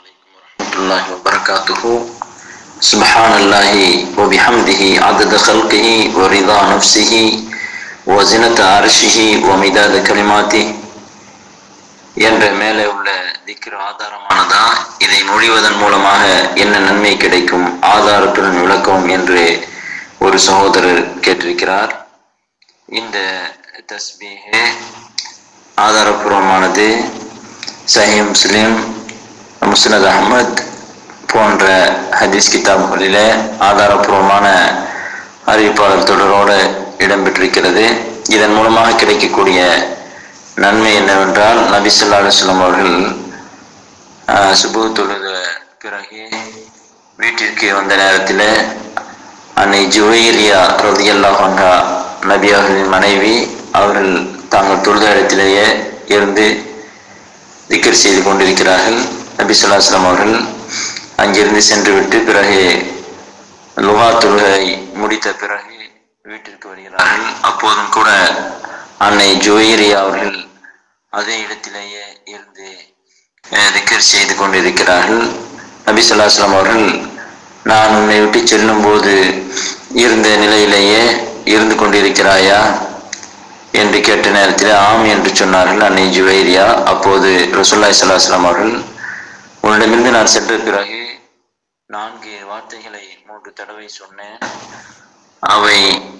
ورحمة الله وبركاته سبحان الله وبحمده عدد خلقه ورضا نفسه وزنة عرشه ومداد كلماته என்ற மேலே உள்ள திக்ர் ஆதாரமானதா இதை மொழிவதன் மூலமாக என்ன நன்மை கிடைக்கும் ஆதாரத்துடன் விளக்கவும் என்று ஒரு சகோதரர் கேட்டிருக்கிறார் இந்த தஸ்பீஹே ஆதாரபூர்வமானது சஹி முஸ்லிம் முஸ்னத் அஹமத் போன்ற ஹதீஸ் கிதாபுகளிலே ஆதாரபூர்வமான அறிவிப்பாளர் தொடரோடு இடம்பெற்றிருக்கிறது இதன் மூலமாக கிடைக்கக்கூடிய நன்மை என்னவென்றால் நபி சொல்லா அலுவலம் அவர்கள் ஆஹ், சுபு தொழுத பிறகு வீட்டிற்கு வந்த நேரத்தில் அன்னை ஜுவைரியா ரதியல்லா ஹங்கா நபி அவர்களின் மனைவி அவர்கள் தாங்கள் தொழுத இடத்திலேயே இருந்து திக்கர் செய்து கொண்டிருக்கிறார்கள் நபி சொல்லாஸ்லாம் அவர்கள் அங்கிருந்து சென்று விட்டு பிறகு லுகா தொழுகை முடித்த பிறகு வீட்டிற்கு வருகிறார்கள் அப்போதும் கூட அன்னை ஜுவைரியா அவர்கள் அதே இடத்திலேயே இருந்து அஹ், திக்கர் செய்து கொண்டிருக்கிறார்கள் நபி சொல்லாஸ்லாம் அவர்கள் நான் உன்னை விட்டு செல்லும் போது இருந்த நிலையிலேயே இருந்து கொண்டிருக்கிறாயா என்று கேட்ட நேரத்தில் ஆம் என்று சொன்னார்கள் அன்னை ஜுவைரியா அப்போது ரசூல்லாய் சல்லாஹ்லாம் அவர்கள் உன்னிடமிருந்து நான் சென்ற பிறகு நான்கு வார்த்தைகளை மூன்று தடவை சொன்னேன் அவை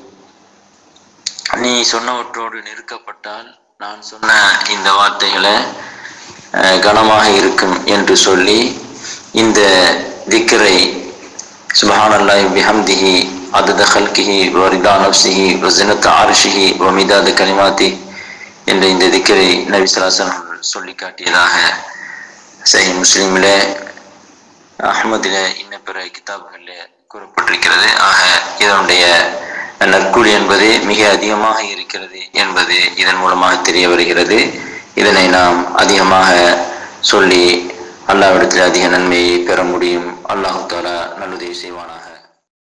நீ சொன்னவற்றோடு நெருக்கப்பட்டால் நான் சொன்ன இந்த வார்த்தைகளை அஹ், கனமாக இருக்கும் என்று சொல்லி இந்த திக்கரை சுபஹானல்லாஹி பிஹம்திஹி அதத ஹல்கிஹி வரிதா நப்சிஹி வசினத் ஆரிஷிஹி வமிதாத கலிமாத்தி என்ற இந்த திக்கரை நபி ஸல்லல்லாஹு அவர்கள் சொல்லி காட்டியதாக சஹி முஸ்லிமிலே அஹ்மதில இன்ன பிற கிதாபுகளில் கூறப்பட்டிருக்கிறது ஆக இதனுடைய நற்கூலி என்பது மிக அதிகமாக இருக்கிறது என்பது இதன் மூலமாக தெரிய வருகிறது இதனை நாம் அதிகமாக சொல்லி அல்லாவிடத்தில் அதிக நன்மையை பெற முடியும் அல்லாஹு தாலா நல்லுதவி செய்வானாக